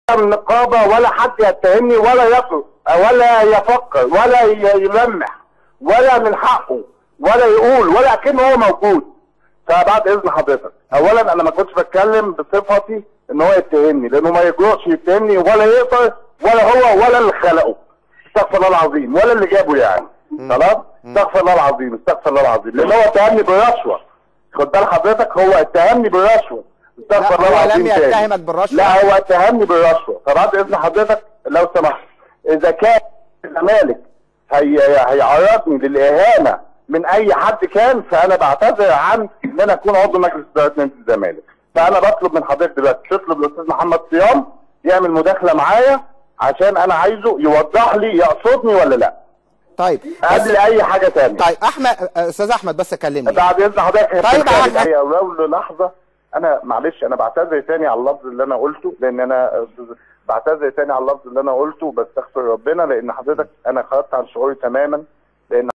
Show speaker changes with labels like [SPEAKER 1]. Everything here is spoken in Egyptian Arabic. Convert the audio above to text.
[SPEAKER 1] من النقابه ولا حد يتهمني ولا يقل ولا يفكر ولا ي- يلمح ولا من حقه ولا يقول ولا كأنه هو موجود فبعد اذن حضرتك اولا انا ما كنتش بتكلم بصفتي ان هو يتهمني لانه ما يجرؤش يتهمني ولا يقدر ولا هو ولا اللي خلقه استغفر الله العظيم ولا اللي جابه يعني خلاص استغفر الله العظيم استغفر الله العظيم لان هو اتهمني بالرشوه خد بال حضرتك هو اتهمني بالرشوه استغفر
[SPEAKER 2] لا،
[SPEAKER 1] الله
[SPEAKER 2] هو
[SPEAKER 1] العظيم
[SPEAKER 2] لم
[SPEAKER 1] تاني.
[SPEAKER 2] يتهمك بالرشوة.
[SPEAKER 1] لا هو اتهمني بالرشوه فبعد اذن حضرتك لو سمحت اذا كان الزمالك هي هيعرضني للاهانه من اي حد كان فانا بعتذر عن ان انا اكون عضو مجلس اداره نادي الزمالك فانا بطلب من حضرتك دلوقتي تطلب الاستاذ محمد صيام يعمل مداخله معايا عشان انا عايزه يوضح لي يقصدني ولا لا
[SPEAKER 2] طيب بس
[SPEAKER 1] قبل اي حاجه تانية
[SPEAKER 2] طيب احمد استاذ احمد بس كلمني
[SPEAKER 1] بعد اذن حضرتك هي
[SPEAKER 2] طيب
[SPEAKER 1] بتتكلم.
[SPEAKER 2] أحمد.
[SPEAKER 1] هي لو لحظه انا معلش انا بعتذر تاني على اللفظ اللي انا قلته لان انا بعتذر تاني على اللفظ اللي انا قلته بستغفر ربنا لان حضرتك انا خرجت عن شعوري تماما لان